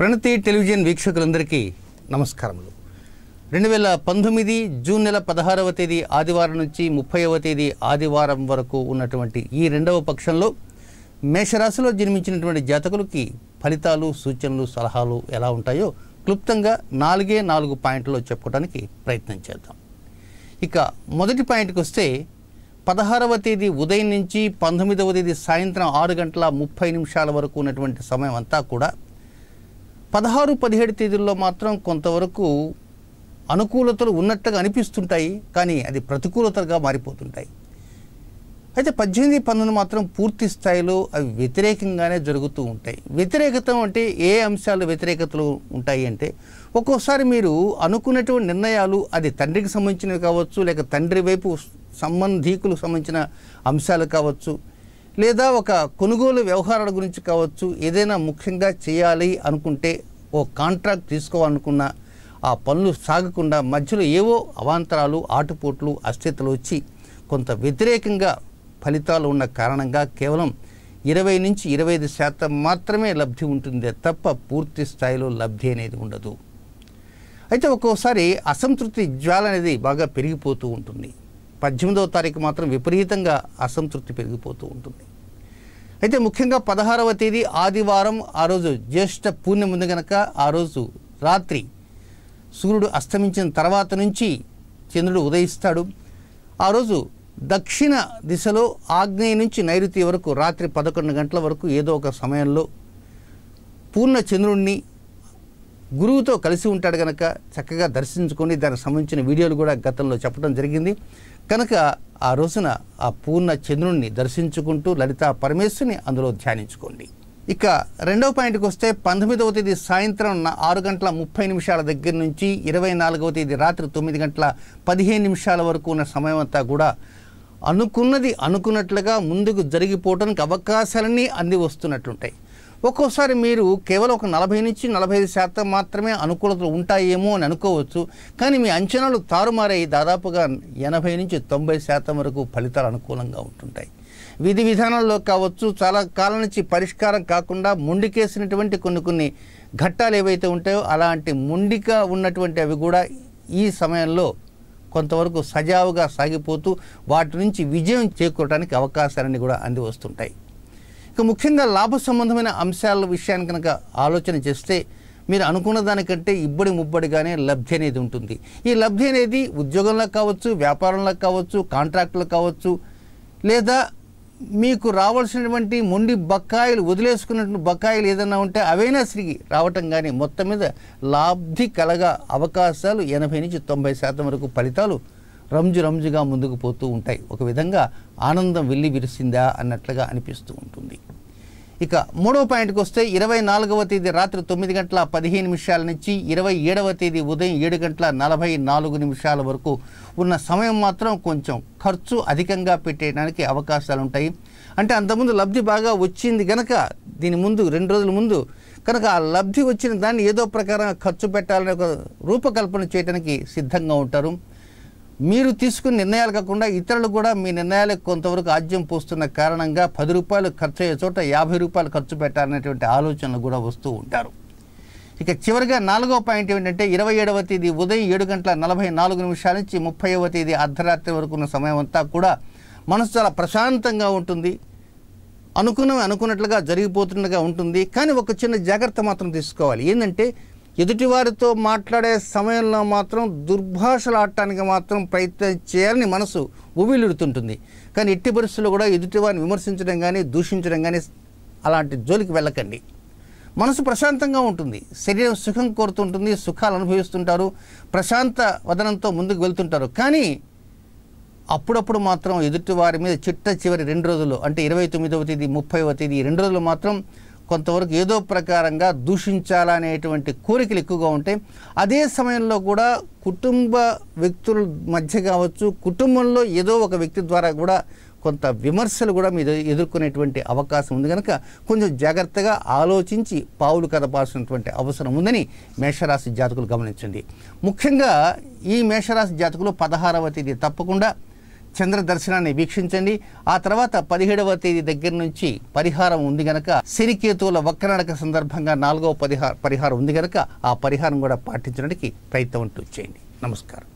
ప్రణతి television వీక్షకులందరికీ నమస్కారములు రెండు వేల పంతొమ్మిది జూన్ నెల పదహారవ తేదీ ఆదివారం నుంచి ముప్పైవ తేదీ ఆదివారం వరకు ఉన్నటువంటి ఈ రెండవ పక్షంలో మేషరాశిలో జన్మించినటువంటి జాతకులకి ఫలితాలు సూచనలు సలహాలు ఎలా ఉంటాయో క్లుప్తంగా నాలుగే నాలుగు పాయింట్లో చెప్పుకోవడానికి ప్రయత్నం చేద్దాం ఇక మొదటి పాయింట్కి వస్తే పదహారవ తేదీ ఉదయం నుంచి పంతొమ్మిదవ తేదీ సాయంత్రం ఆరు గంటల ముప్పై నిమిషాల వరకు ఉన్నటువంటి సమయం అంతా కూడా పదహారు పదిహేడు తేదీల్లో మాత్రం కొంతవరకు అనుకూలతలు ఉన్నట్టుగా అనిపిస్తుంటాయి కానీ అది ప్రతికూలతగా మారిపోతుంటాయి అయితే పద్దెనిమిది పంతొమ్మిది మాత్రం పూర్తి స్థాయిలో అవి వ్యతిరేకంగానే జరుగుతూ ఉంటాయి వ్యతిరేకత అంటే ఏ అంశాలు వ్యతిరేకతలు ఉంటాయి అంటే ఒక్కోసారి మీరు అనుకున్నటువంటి నిర్ణయాలు అది తండ్రికి సంబంధించినవి కావచ్చు లేక తండ్రి వైపు సంబంధీకులకు సంబంధించిన అంశాలు కావచ్చు లేదా ఒక కొనుగోలు వ్యవహారాల గురించి కావచ్చు ఏదైనా ముఖ్యంగా చేయాలి అనుకుంటే ఓ కాంట్రాక్ట్ తీసుకోవాలనుకున్న ఆ పనులు సాగకుండా మధ్యలో ఏవో అవాంతరాలు ఆటుపోట్లు అస్థితలు వచ్చి కొంత వ్యతిరేకంగా ఫలితాలు ఉన్న కారణంగా కేవలం ఇరవై నుంచి ఇరవై ఐదు శాతం మాత్రమే లబ్ధి ఉంటుందే తప్ప పూర్తి స్థాయిలో లబ్ధి అనేది ఉండదు అయితే ఒక్కోసారి అసంతృప్తి జ్వాల అనేది బాగా పెరిగిపోతూ ఉంటుంది పద్దెనిమిదవ తారీఖు మాత్రం విపరీతంగా అసంతృప్తి పెరిగిపోతూ ఉంటుంది అయితే ముఖ్యంగా పదహారవ తేదీ ఆదివారం ఆ రోజు జ్యేష్ఠ పూర్ణిమ ఉంది కనుక ఆ రోజు రాత్రి సూర్యుడు అస్తమించిన తర్వాత నుంచి చంద్రుడు ఉదయిస్తాడు ఆ రోజు దక్షిణ దిశలో ఆగ్నేయ నుంచి నైరుతి వరకు రాత్రి పదకొండు గంటల వరకు ఏదో ఒక సమయంలో పూర్ణ చంద్రుణ్ణి గురువుతో కలిసి ఉంటాడు కనుక చక్కగా దర్శించుకొని దానికి సంబంధించిన వీడియోలు కూడా గతంలో చెప్పడం జరిగింది కనుక ఆ రోజున ఆ పూర్ణ చంద్రుణ్ణి దర్శించుకుంటూ లలితా పరమేశ్వరిని అందులో ధ్యానించుకోండి ఇక రెండవ పాయింట్కి వస్తే పంతొమ్మిదవ తేదీ సాయంత్రం నా- ఆరు గంటల ముప్పై నిమిషాల దగ్గర నుంచి ఇరవై నాలుగవ తేదీ రాత్రి తొమ్మిది గంటల పదిహేను నిమిషాల వరకు ఉన్న సమయం అంతా కూడా అనుకున్నది అనుకున్నట్లుగా ముందుకు జరిగిపోవడానికి అవకాశాలన్నీ అంది వస్తున్నట్లుంటాయి ఒక్కోసారి మీరు కేవలం ఒక నలభై నుంచి నలభై ఐదు శాతం మాత్రమే అనుకూలతలు ఉంటాయేమో అని అనుకోవచ్చు కానీ మీ అంచనాలు తారుమారై దాదాపుగా ఎనభై నుంచి తొంభై శాతం వరకు ఫలితాలు అనుకూలంగా ఉంటుంటాయి విధి విధానాల్లో కావచ్చు చాలా కాలం నుంచి పరిష్కారం కాకుండా మొండికేసినటువంటి కొన్ని కొన్ని ఘట్టాలు ఏవైతే ఉంటాయో అలాంటి మొండిగా ఉన్నటువంటి అవి కూడా ఈ సమయంలో కొంతవరకు సజావుగా సాగిపోతూ వాటి నుంచి విజయం చేకూరడానికి అవకాశాలన్నీ కూడా అంది వస్తుంటాయి ఇక ముఖ్యంగా లాభ సంబంధమైన అంశాల విషయాన్ని కనుక ఆలోచన చేస్తే మీరు అనుకున్న దానికంటే ఇబ్బడి ముబ్బడిగానే లబ్ధి అనేది ఉంటుంది ఈ లబ్ధి అనేది ఉద్యోగంలో కావచ్చు వ్యాపారంలో కావచ్చు కాంట్రాక్టులు కావచ్చు లేదా మీకు రావాల్సినటువంటి మొండి బకాయిలు వదిలేసుకున్నటువంటి బకాయిలు ఏదైనా ఉంటే అవైనా తిరిగి రావటం కానీ మొత్తం మీద లాబ్ధి కలగా అవకాశాలు ఎనభై నుంచి తొంభై శాతం వరకు ఫలితాలు రంజు రంజుగా ముందుకు పోతూ ఉంటాయి ఒక విధంగా ఆనందం వెళ్ళి విరిసిందా అన్నట్లుగా అనిపిస్తూ ఉంటుంది ఇక మూడవ పాయింట్కి వస్తే ఇరవై నాలుగవ తేదీ రాత్రి తొమ్మిది గంటల పదిహేను నిమిషాల నుంచి ఇరవై ఏడవ తేదీ ఉదయం ఏడు గంటల నలభై నాలుగు నిమిషాల వరకు ఉన్న సమయం మాత్రం కొంచెం ఖర్చు అధికంగా పెట్టేయడానికి అవకాశాలు ఉంటాయి అంటే అంతకుముందు లబ్ధి బాగా వచ్చింది గనక దీని ముందు రెండు రోజుల ముందు కనుక ఆ లబ్ధి వచ్చిన దాన్ని ఏదో ప్రకారం ఖర్చు పెట్టాలనే ఒక రూపకల్పన చేయడానికి సిద్ధంగా ఉంటారు మీరు తీసుకున్న నిర్ణయాలు కాకుండా ఇతరులు కూడా మీ నిర్ణయాలకు కొంతవరకు ఆజ్యం పోస్తున్న కారణంగా పది రూపాయలు ఖర్చు అయ్యే చోట యాభై రూపాయలు ఖర్చు పెట్టాలనేటువంటి ఆలోచనలు కూడా వస్తూ ఉంటారు ఇక చివరిగా నాలుగవ పాయింట్ ఏంటంటే ఇరవై ఏడవ తేదీ ఉదయం ఏడు గంటల నలభై నాలుగు నిమిషాల నుంచి ముప్పైవ తేదీ అర్ధరాత్రి వరకు ఉన్న సమయం అంతా కూడా మనసు చాలా ప్రశాంతంగా ఉంటుంది అనుకున్నవి అనుకున్నట్లుగా జరిగిపోతున్నట్టుగా ఉంటుంది కానీ ఒక చిన్న జాగ్రత్త మాత్రం తీసుకోవాలి ఏంటంటే ఎదుటివారితో మాట్లాడే సమయంలో మాత్రం దుర్భాషలు ఆడటానికి మాత్రం ప్రయత్నం చేయాలని మనసు ఉవ్విలుడుతుంటుంది కానీ ఎట్టి పరిస్థితుల్లో కూడా ఎదుటివారిని విమర్శించడం కానీ దూషించడం కానీ అలాంటి జోలికి వెళ్ళకండి మనసు ప్రశాంతంగా ఉంటుంది శరీరం సుఖం కోరుతుంటుంది సుఖాలు అనుభవిస్తుంటారు ప్రశాంత వదనంతో ముందుకు వెళ్తుంటారు కానీ అప్పుడప్పుడు మాత్రం ఎదుటి వారి మీద చిట్ట చివరి రెండు రోజులు అంటే ఇరవై తొమ్మిదవ తేదీ ముప్పైవ తేదీ ఈ రెండు రోజులు మాత్రం కొంతవరకు ఏదో ప్రకారంగా దూషించాలనేటువంటి కోరికలు ఎక్కువగా ఉంటాయి అదే సమయంలో కూడా కుటుంబ వ్యక్తుల మధ్య కావచ్చు కుటుంబంలో ఏదో ఒక వ్యక్తి ద్వారా కూడా కొంత విమర్శలు కూడా మీరు ఎదుర్కొనేటువంటి అవకాశం ఉంది కనుక కొంచెం జాగ్రత్తగా ఆలోచించి పావులు కదపాల్సినటువంటి అవసరం ఉందని మేషరాశి జాతకులు గమనించండి ముఖ్యంగా ఈ మేషరాశి జాతకులు పదహారవ తేదీ తప్పకుండా చంద్ర దర్శనాన్ని వీక్షించండి ఆ తర్వాత పదిహేడవ తేదీ దగ్గర నుంచి పరిహారం ఉంది గనక శనికేతువుల వక్రనడక సందర్భంగా నాలుగవ పరిహార పరిహారం ఉంది గనక ఆ పరిహారం కూడా పాటించడానికి ప్రయత్నం అంటూ చేయండి నమస్కారం